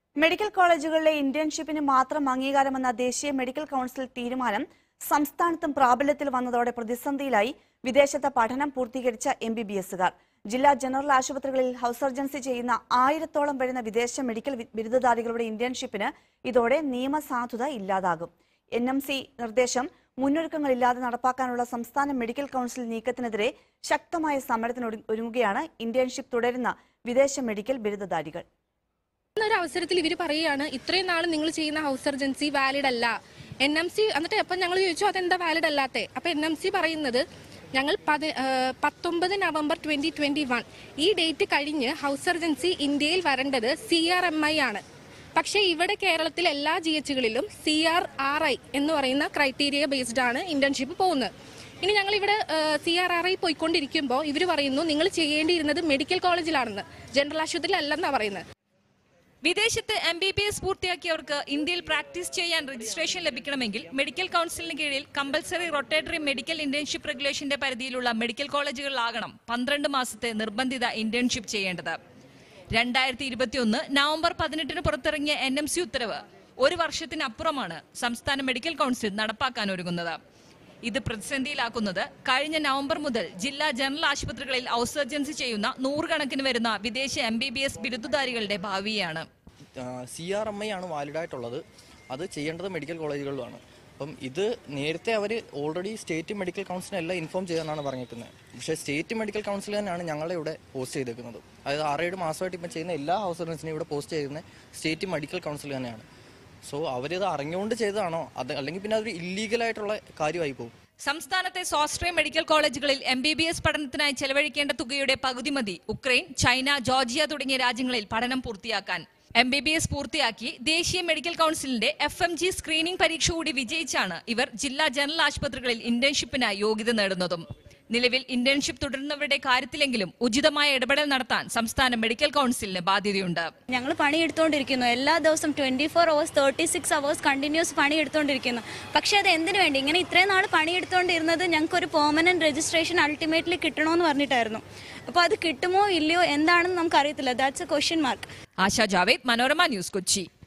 medical കോളേജുകളിലെ ഇന്റേൺഷിപ്പിന് മാത്രം അംഗീകാരമെന്ന ദേശീയ മെഡിക്കൽ കൌൺസിൽ തീരുമാനം സംസ്ഥാനത്തും പ്രാബല്യത്തിൽ വന്നതോടെ പ്രതിസന്ധിയിലായി വിദേശത്തെ പഠനം പൂർത്തീകരിച്ച എം ബി ബി എസുകാർ ജില്ലാ ജനറൽ ആശുപത്രികളിൽ ഹൌസ് സർജൻസി ചെയ്യുന്ന ആയിരത്തോളം വരുന്ന വിദേശ മെഡിക്കൽ വി- ബിരുദധാരികളുടെ ഇന്റേൺഷിപ്പിന് ഇതോടെ നിയമസാധുത ഇല്ലാതാകും എൻ എം സി നിർദ്ദേശം മുന്നൊരുക്കങ്ങളില്ലാതെ നടപ്പാക്കാനുള്ള സംസ്ഥാന മെഡിക്കൽ കൌൺസിൽ നീക്കത്തിനെതിരെ ശക്തമായ സമരത്തിന് ഒരു- ഒരുങ്ങുകയാണ് ഇന്റേൺഷിപ്പ് തുടരുന്ന വിദേശ മെഡിക്കൽ ബിരുദധാരികൾ ഒരു അവസരത്തിൽ ഇവർ പറയുകയാണ് ഇത്രയും നാൾ നിങ്ങൾ ചെയ്യുന്ന ഹൗസ് സർജൻസി വാലിഡ് അല്ല എൻ എം സി എന്നിട്ട് അപ്പം ഞങ്ങൾ ചോദിച്ചു അതെന്താ വാലിഡ് അല്ലാത്തെ അപ്പം എൻ എം സി പറയുന്നത് ഞങ്ങൾ പതി ആ, പത്തൊമ്പത് നവംബർ ട്വന്റി ട്വന്റി വൺ ഈ ഡേറ്റ് കഴിഞ്ഞ് ഹൗസ് സർജൻസി ഇന്ത്യയിൽ വരേണ്ടത് സി ആർ എം ഐ ആണ് പക്ഷേ ഇവിടെ കേരളത്തിൽ എല്ലാ ജി എച്ചുകളിലും സി ആർ ആർ ഐ എന്ന് പറയുന്ന ക്രൈറ്റീരിയ ബേസ്ഡ് ആണ് ഇന്റേൺഷിപ്പ് പോകുന്നത് ഇനി ഞങ്ങൾ ഇവിടെ സി ആർ ആർ ഐ പോയിക്കൊണ്ടിരിക്കുമ്പോൾ ഇവർ പറയുന്നു നിങ്ങൾ ചെയ്യേണ്ടിയിരുന്നത് മെഡിക്കൽ കോളേജിലാണെന്ന് ജനറൽ ആശുപത്രിയിലല്ലെന്നാണ് പറയുന്നത് വിദേശത്ത് എം ബി ബി എസ് പൂർത്തിയാക്കിയവർക്ക് ഇന്ത്യയിൽ പ്രാക്ടീസ് ചെയ്യാൻ രജിസ്ട്രേഷൻ ലഭിക്കണമെങ്കിൽ മെഡിക്കൽ കൗൺസിലിന് കീഴിൽ കമ്പൽസറി റൊട്ടേറ്ററി മെഡിക്കൽ ഇന്റേൺഷിപ്പ് റെഗുലേഷന്റെ പരിധിയിലുള്ള മെഡിക്കൽ കോളേജുകളിലാകണം പന്ത്രണ്ട് മാസത്തെ നിർബന്ധിത ഇന്റേൺഷിപ്പ് ചെയ്യേണ്ടത് രണ്ടായിരത്തി ഇരുപത്തിയൊന്ന് നവംബർ പതിനെട്ടിന് പുറത്തിറങ്ങിയ എൻ എം സി ഉത്തരവ് ഒരു വർഷത്തിനപ്പുറമാണ് സംസ്ഥാന മെഡിക്കൽ കൗൺസിൽ നടപ്പാക്കാൻ ഒരുങ്ങുന്നത് ഇത് പ്രതിസന്ധിയിലാക്കുന്നത് കഴിഞ്ഞ നവംബർ മുതൽ ജില്ലാ ജനറൽ ആശുപത്രികളിൽ ഹൗസ് സർജൻസി ചെയ്യുന്ന നൂറുകണക്കിന് വരുന്ന വിദേശ എം ബി ബി എസ് ബിരുദധാരികളുടെ ഭാവിയാണ് സി ആർ എം ഐ ആണ് വാലിഡ് ആയിട്ടുള്ളത് അത് ചെയ്യേണ്ടത് മെഡിക്കൽ കോളേജുകളിലാണ് അപ്പം ഇത് നേരത്തെ അവർ ഓൾറെഡി സ്റ്റേറ്റ് മെഡിക്കൽ കൗൺസിലെല്ലാം ഇൻഫോം ചെയ്യാനാണ് പറഞ്ഞിരിക്കുന്നത് പക്ഷേ സ്റ്റേറ്റ് മെഡിക്കൽ കൗൺസിൽ തന്നെയാണ് ഞങ്ങളെ ഇവിടെ പോസ്റ്റ് ചെയ്തേക്കുന്നത് അതായത് ആറേഴ് മാസമായിട്ട് ഇപ്പം ചെയ്യുന്ന എല്ലാ ഹൗസ് സർജൻസിനെയും ഇവിടെ പോസ്റ്റ് ചെയ്യുന്നത് സ്റ്റേറ്റ് മെഡിക്കൽ കൗൺസിൽ തന്നെയാണ് സോ അവരിത് അറിഞ്ഞുകൊണ്ട് ചെയ്തതാണോ അത് അല്ലെങ്കിൽ പിന്നെ അതൊരു ഇല്ലീഗലായിട്ടുള്ള കാര്യമായി പോകും സംസ്ഥാനത്തെ സ്വാശ്രയ മെഡിക്കൽ കോളേജുകളിൽ എം ബി ബി എസ് പഠനത്തിനായി ചെലവഴിക്കേണ്ട തുകയുടെ പകുതി മതി ഉക്രൈൻ ചൈന ജോർജിയ തുടങ്ങിയ രാജ്യങ്ങളിൽ പഠനം പൂർത്തിയാക്കാൻ എം ബി ബി എസ് പൂർത്തിയാക്കി ദേശീയ മെഡിക്കൽ കൗൺസിലിന്റെ എഫ് എം ജി സ്ക്രീനിംഗ് പരീക്ഷ കൂടി വിജയിച്ചാണ് ഇവർ ജില്ലാ ജനറൽ ആശുപത്രികളിൽ ഇന്റേൺഷിപ്പിനായി യോഗ്യത നേടുന്നതും നിലവിൽ ഇന്റേൺഷിപ്പ് തുടരുന്നവരുടെ കാര്യത്തിലെങ്കിലും ഉചിതമായ ഇടപെടൽ നടത്താൻ സംസ്ഥാന മെഡിക്കൽ കൗൺസിലിന് ബാധ്യതയുണ്ട് ഞങ്ങൾ പണിയെടുത്തുകൊണ്ടിരിക്കുന്നു എല്ലാ ദിവസവും twenty four hours thirty six hours continuous പണിയെടുത്തുകൊണ്ടിരിക്കുന്നു പക്ഷേ അത് എന്തിനു വേണ്ടി ഇങ്ങനെ ഇത്രയും നാൾ പണിയെടുത്തുകൊണ്ടിരുന്നത് ഞങ്ങൾക്കൊരു പെർമനൻറ്റ് രജിസ്ട്രേഷൻ അൾട്ടിമേറ്റ്ലി കിട്ടണമെന്ന് പറഞ്ഞിട്ടായിരുന്നു അപ്പോൾ അത് കിട്ടുമോ ഇല്ലയോ എന്താണെന്ന് നമുക്കറിയത്തില്ല that's a question mark Asha Javed Manorama news Kochi